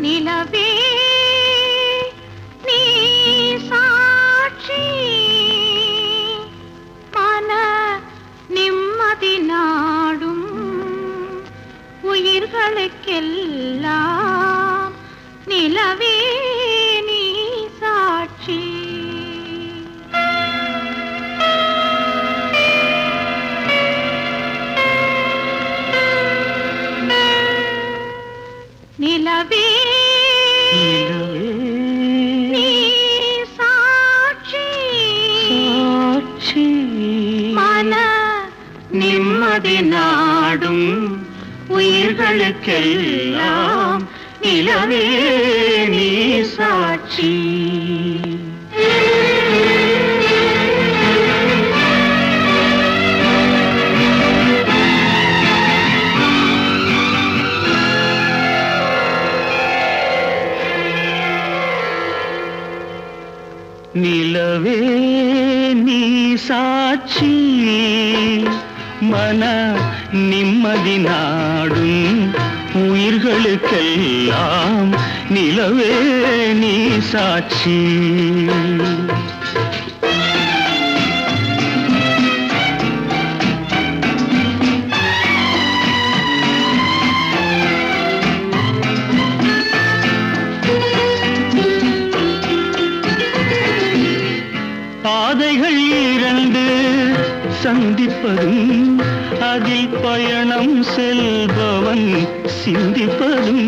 நிலவே நீ சாட்சி மன நிம்மதி நாடும் உயிர்களுக்கெல்லாம் நிலவே நீ சாட்சி நிலவே நிலவே நீ சாட்சி சாட்சி மன நிம்மதி நாடும் உயிர்களுக்கெல்லாம் நிலவே நீ சாட்சி நிலவே நீ சாட்சி மன நிம்மதி நாடும் உயிர்களுக்கெல்லாம் நிலவே நீ சாட்சி பாதைகள் இரண்டு சந்திப்பதும் அதில் பயணம் செல்பவன் சிந்திப்பதும்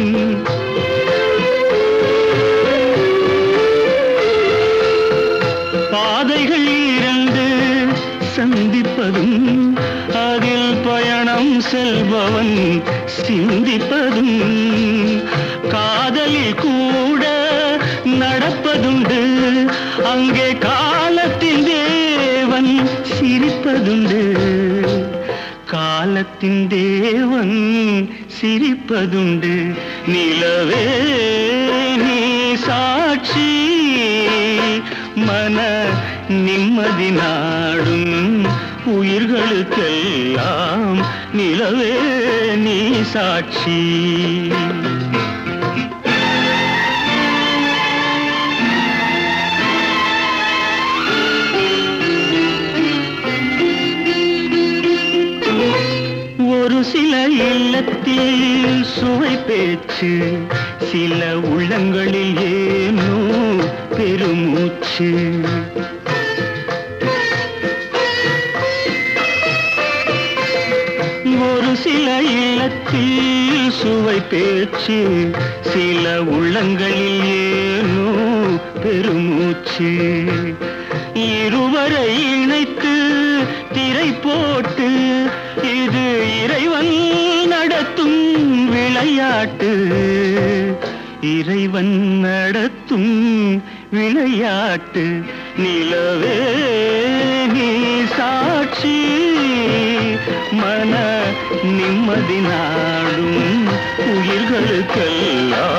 பாதைகள் இரண்டு சந்திப்பதும் அதில் பயணம் செல்பவன் சிந்திப்பதும் காதலில் கூட நடப்பதுண்டு அங்கே காலத்தின் தேவன் சிரிப்பதுண்டு காலத்தின் தேவன் சிரிப்பதுண்டு நிலவே நீ சாட்சி மன நிம்மதி நாடும் உயிர்களுக்கெல்லாம் நிலவே நீ சாட்சி ஒரு சில இல்லத்தில் சுவை பேச்சு சில உள்ளங்களில் ஏனோ பெருமூச்சு ஒரு சில இல்லத்தில் சுவை பேச்சு சில உள்ளங்களில் ஏனோ பெருமூச்சு இருவரை இணைத்து திரை போட்டு இது இறைவன் நடத்தும் விளையாட்டு இறைவன் நடத்தும் விளையாட்டு நிலவே நீ சாட்சி மன நிம்மதி நாடும் உயிர்களுக்கெல்லாம்